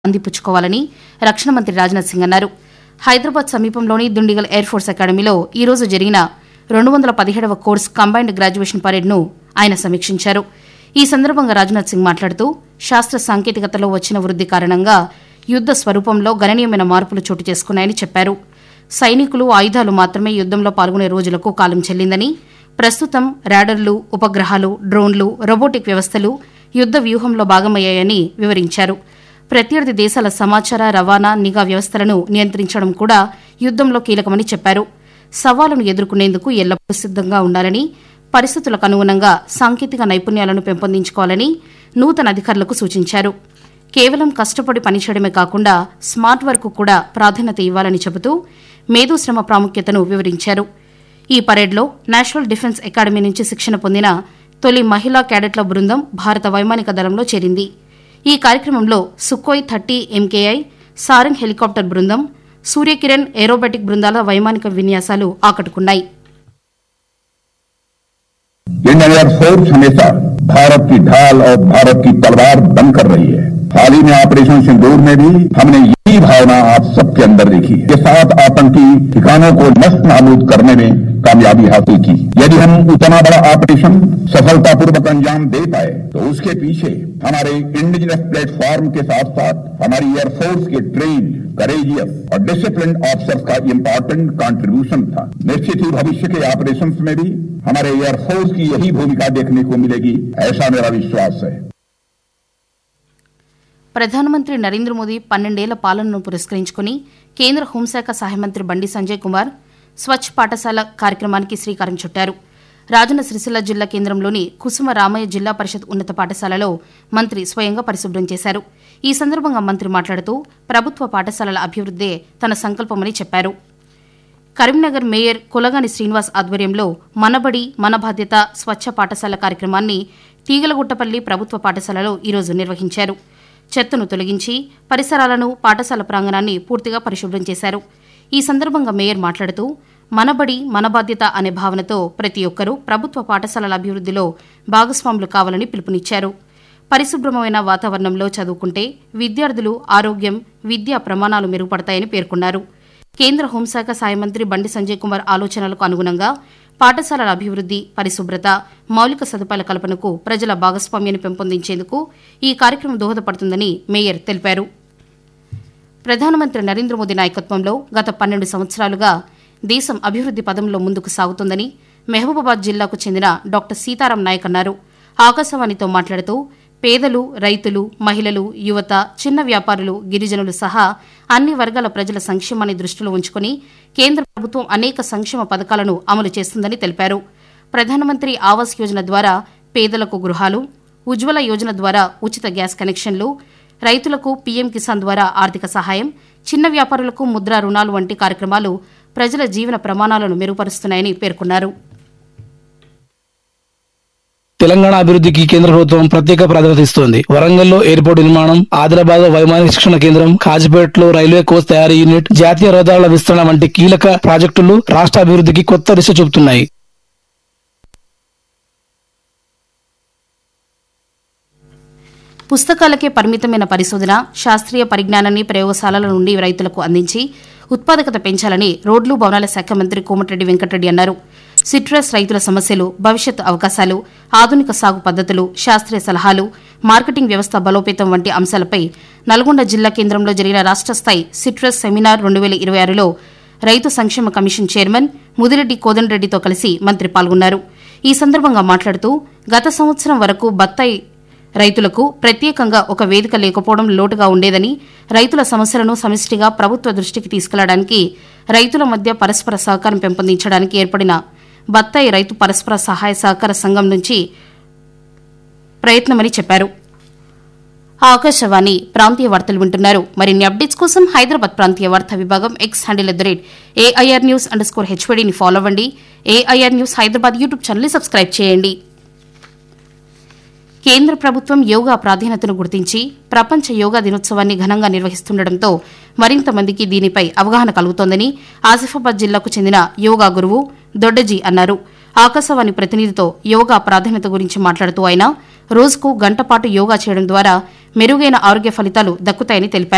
అందిపుచ్చుకోవాలని రక్షణ మంత్రి రాజ్నాథ్ సింగ్ అన్నారు హైదరాబాద్ సమీపంలోని దుండిగల్ ఎయిర్ ఫోర్స్ అకాడమీలో ఈ రోజు జరిగిన రెండు వందల పదిహేడవ కోర్స్ కంబైన్డ్ గ్రాడ్యుయేషన్ పరేడ్ను ఆయన సమీక్షించారు ఈ సందర్భంగా రాజ్నాథ్ సింగ్ మాట్లాడుతూ శాస్త్ర సాంకేతికతలో వచ్చిన వృద్ది కారణంగా యుద్ద స్వరూపంలో గణనీయమైన మార్పులు చోటు చేసుకున్నాయని చెప్పారు సైనికులు ఆయుధాలు మాత్రమే యుద్దంలో పాల్గొనే రోజులకు కాలం చెల్లిందని ప్రస్తుతం ర్యాడర్లు ఉపగ్రహాలు డ్రోన్లు రోబోటిక్ వ్యవస్థలు యుద్ద వ్యూహంలో భాగమయ్యాయని వివరించారు ప్రత్యర్థి దేశాల సమాచార రవాణా నిఘా వ్యవస్థలను నియంత్రించడం కూడా యుద్దంలో కీలకమని చెప్పారు సవాలును ఎదుర్కొనేందుకు ఎల్లప్పుడూ సిద్దంగా ఉండాలని పరిస్థితులకు అనుగుణంగా సాంకేతిక నైపుణ్యాలను పెంపొందించుకోవాలని నూతన అధికారులకు సూచించారు కేవలం కష్టపడి పనిచేయడమే కాకుండా స్మార్ట్ వర్క్ కూడా ప్రాధాన్యత ఇవ్వాలని చెబుతూ మేధోశ్రమ ప్రాముఖ్యతను వివరించారు ఈ పరేడ్లో నేషనల్ డిఫెన్స్ అకాడమీ నుంచి శిక్షణ పొందిన తొలి మహిళా క్యాడెట్ల బృందం భారత వైమానిక దళంలో చేరింది ఈ కార్యక్రమంలో Sukhoi thirty MKI Sarang helicopter బృందం సూర్యకిరణ్ ఏరోబెటిక్ బృందాల వైమానిక విన్యాసాలు ఆకట్టుకున్నాయి इंडियन एयरफोर्स हमेशा भारत की ढाल और भारत की तलवार बनकर रही है हाल ही में ऑपरेशन सिंदूर में भी हमने यही भावना आप सबके अंदर देखी है के साथ आतंकी ठिकानों को नष्ट नाबूद करने में कामयाबी हासिल की यदि हम उतना बड़ा ऑपरेशन सफलतापूर्वक अंजाम दे पाए तो उसके पीछे हमारे इंडिजिनस प्लेटफॉर्म के साथ साथ हमारी एयरफोर्स के ट्रेन करेजियस और डिसिप्लिन ऑफिसर्स का इम्पोर्टेंट कंट्रीब्यूशन था निश्चित ही भविष्य के ऑपरेशंस में भी हमारे एयरफोर्स की यही भूमिका देखने को मिलेगी ऐसा मेरा विश्वास है ప్రధానమంత్రి నరేంద్ర మోదీ పన్నెండేళ్ల పాలనను పురస్కరించుకుని కేంద్ర హోంశాఖ సహాయ మంత్రి బండి సంజయ్ కుమార్ స్వచ్ఛ పాఠశాల కార్యక్రమానికి శ్రీకారం చుట్టారు రాజన్న సిరిసిల్ల జిల్లా కేంద్రంలోని కుసుమ రామయ్య జిల్లా పరిషత్ ఉన్నత పాఠశాలలో మంత్రి స్వయంగా పరిశుభ్రం చేశారు ఈ సందర్భంగా మంత్రి మాట్లాడుతూ ప్రభుత్వ పాఠశాలల అభివృద్దే తన సంకల్పమని చెప్పారు కరీంనగర్ మేయర్ కులగాని శ్రీనివాస్ ఆధ్వర్యంలో మనబడి మన బాధ్యత స్వచ్ఛ పాఠశాల కార్యక్రమాన్ని తీగలగుట్టపల్లి ప్రభుత్వ పాఠశాలలో ఈరోజు నిర్వహించారు చెత్తను తొలగించి పరిసరాలను పాఠశాల ప్రాంగణాన్ని పూర్తిగా పరిశుభ్రం చేశారు ఈ సందర్భంగా మేయర్ మాట్లాడుతూ మనబడి మన బాధ్యత అనే భావనతో ప్రతి ఒక్కరూ ప్రభుత్వ పాఠశాలల అభివృద్దిలో భాగస్వాములు కావాలని పిలుపునిచ్చారు పరిశుభ్రమైన వాతావరణంలో చదువుకుంటే విద్యార్థులు ఆరోగ్యం విద్యా ప్రమాణాలు మెరుగుపడతాయని పేర్కొన్నారు కేంద్ర హోంశాఖ సాయ మంత్రి బండి సంజయ్ కుమార్ ఆలోచనలకు అనుగుణంగా పాఠశాలల అభివృద్ది పరిశుభ్రత మౌలిక సదుపాయాల కల్పనకు ప్రజల భాగస్వామ్యాన్ని పెంపొందించేందుకు ఈ కార్యక్రమం దోహదపడుతుందని మేయర్ తెలిపారు ప్రధానమంత్రి నరేంద్ర మోదీ నాయకత్వంలో గత పన్నెండు సంవత్సరాలుగా దేశం అభివృద్ది పదంలో ముందుకు సాగుతోందని మహబూబాబాద్ జిల్లాకు చెందిన డాక్టర్ సీతారాం నాయక్ అన్నారు ఆకాశవాణితో మాట్లాడుతూ పేదలు రైతులు మహిళలు యువత చిన్న వ్యాపారులు గిరిజనులు సహా అన్ని వర్గాల ప్రజల సంక్షేమాన్ని దృష్టిలో ఉంచుకుని కేంద్ర ప్రభుత్వం అనేక సంక్షేమ పథకాలను అమలు చేస్తుందని తెలిపారు ప్రధానమంత్రి ఆవాస్ యోజన ద్వారా పేదలకు గృహాలు ఉజ్వల యోజన ద్వారా ఉచిత గ్యాస్ కనెక్షన్లు రైతులకు పీఎం కిసాన్ ద్వారా ఆర్థిక సహాయం చిన్న వ్యాపారులకు ముద్రా రుణాలు వంటి కార్యక్రమాలు ప్రజల జీవన ప్రమాణాలను మెరుగుపరుస్తున్నాయని పేర్కొన్నారు తెలంగాణ అభివృద్ధికి కేంద్ర ప్రభుత్వం ప్రత్యేక ప్రాధాన్యత ఇస్తోంది వరంగల్లో ఎయిర్పోర్ట్ నిర్మాణం ఆదిలాబాద్ లో వైమానిక శిక్షణ కేంద్రం కాజిపేటలో రైల్వే కోచ్ తయారీ యూనిట్ జాతీయ రహదారుల విస్తరణ వంటి కీలక ప్రాజెక్టులు రాష్ట్ర అభివృద్ధికి కొత్త దిశ చూపుతున్నాయి పుస్తకాలకే పరిమితమైన పరిశోధన శాస్త్రీయ పరిజ్ఞానాన్ని ప్రయోగశాలల నుండి రైతులకు అందించి ఉత్పాదకత పెంచాలని రోడ్లు భవనాల శాఖ మంత్రి కోమటిరెడ్డి వెంకటరెడ్డి అన్నారు సిట్రస్ రైతుల సమస్యలు భవిష్యత్ అవకాశాలు ఆధునిక సాగు పద్దతులు శాస్త్రీయ సలహాలు మార్కెటింగ్ వ్యవస్థ బలోపేతం వంటి అంశాలపై నల్గొండ జిల్లా కేంద్రంలో జరిగిన రాష్ట్ర స్థాయి సిట్రస్ సెమినార్ రెండు వేల ఇరవై ఆరులో రైతు సంక్షేమ కమిషన్ చైర్మన్ ముదిరెడ్డి కోదండరెడ్డితో కలిసి మంత్రి పాల్గొన్నారు ఈ సందర్భంగా మాట్లాడుతూ గత సంవత్సరం వరకు బత్తాయి రైతులకు ప్రత్యేకంగా ఒక వేదిక లేకపోవడం లోటుగా ఉండేదని రైతుల సమస్యలను సమిష్టిగా ప్రభుత్వ దృష్టికి తీసుకెళ్లడానికి రైతుల మధ్య పరస్పర సహకారం పెంపొందించడానికి ఏర్పడిన బత్తాయి రైతు పరస్పర సహాయ సహకార సంఘం నుంచి ప్రయత్నమని చెప్పారు ఆకాశవాణి ప్రాంతీయ వార్తలు వింటున్నారు మరిన్ని అప్డేట్స్ కోసం హైదరాబాద్ ప్రాంతీయ వార్తా విభాగం X handle at the rate AIR news underscore స్కోర్ హెచ్వీడీని ఫాలో అవ్వండి ఏఐఆర్ న్యూస్ హైదరాబాద్ యూట్యూబ్ ఛానల్ని సబ్స్క్రైబ్ చేయండి కేంద్ర ప్రభుత్వం యోగా ప్రాధాన్యతను గుర్తించి ప్రపంచ యోగా దినోత్సవాన్ని ఘనంగా నిర్వహిస్తుండటంతో మరింత మందికి దీనిపై అవగాహన కలుగుతోందని ఆసిఫాబాద్ జిల్లాకు చెందిన యోగా గురువు దొడ్డజీ అన్నారు ఆకాశవాణి ప్రతినిధితో యోగా ప్రాధాన్యత గురించి మాట్లాడుతూ ఆయన రోజుకు గంట పాటు యోగా చేయడం ద్వారా మెరుగైన ఆరోగ్య ఫలితాలు దక్కుతాయని తెలిపారు